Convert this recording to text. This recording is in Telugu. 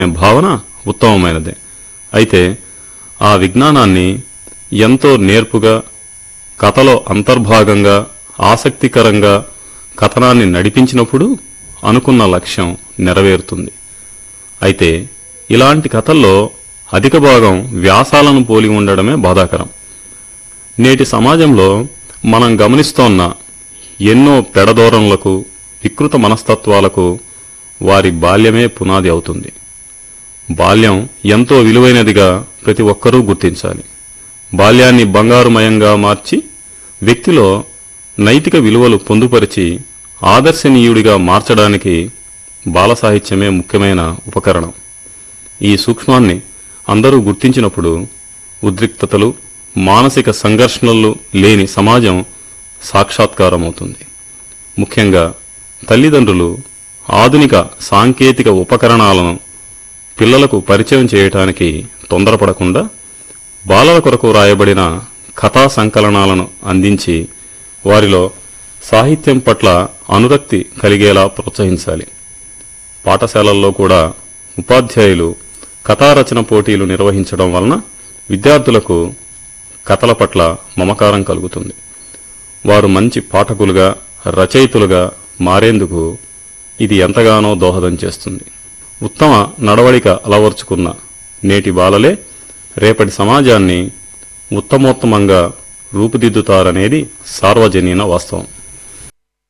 భావన ఉత్తమమైనదే అయితే ఆ విజ్ఞానాన్ని ఎంతో నేర్పుగా కథలో అంతర్భాగంగా ఆసక్తికరంగా కథనాన్ని నడిపించినప్పుడు అనుకున్న లక్ష్యం నెరవేరుతుంది అయితే ఇలాంటి కథల్లో అధిక భాగం వ్యాసాలను పోలి ఉండడమే బాధాకరం నేటి సమాజంలో మనం గమనిస్తోన్న ఎన్నో పెడదోరణలకు వికృత మనస్తత్వాలకు వారి బాల్యమే పునాది అవుతుంది బాల్యం ఎంతో విలువైనదిగా ప్రతి ఒక్కరూ గుర్తించాలి బాల్యాన్ని బంగారుమయంగా మార్చి వ్యక్తిలో నైతిక విలువలు పొందుపరిచి ఆదర్శనీయుడిగా మార్చడానికి బాల సాహిత్యమే ముఖ్యమైన ఉపకరణం ఈ సూక్ష్మాన్ని అందరూ గుర్తించినప్పుడు ఉద్రిక్తతలు మానసిక సంఘర్షణలు లేని సమాజం సాక్షాత్కారమవుతుంది ముఖ్యంగా తల్లిదండ్రులు ఆధునిక సాంకేతిక ఉపకరణాలను పిల్లలకు పరిచయం చేయటానికి తొందరపడకుండా బాలల కొరకు రాయబడిన కథా సంకలనాలను అందించి వారిలో సాహిత్యం పట్ల అనురక్తి కలిగేలా ప్రోత్సహించాలి పాఠశాలల్లో కూడా ఉపాధ్యాయులు కథారచన పోటీలు నిర్వహించడం వలన విద్యార్థులకు కథల పట్ల మమకారం కలుగుతుంది వారు మంచి పాఠకులుగా రచయితులుగా మారేందుకు ఇది ఎంతగానో దోహదం చేస్తుంది ఉత్తమ నడవడిక అలవర్చుకున్న నేటి బాలలే రేపటి సమాజాన్ని ఉత్తమోత్తమంగా రూపుదిద్దుతారనేది సార్వజనీన వాస్తవం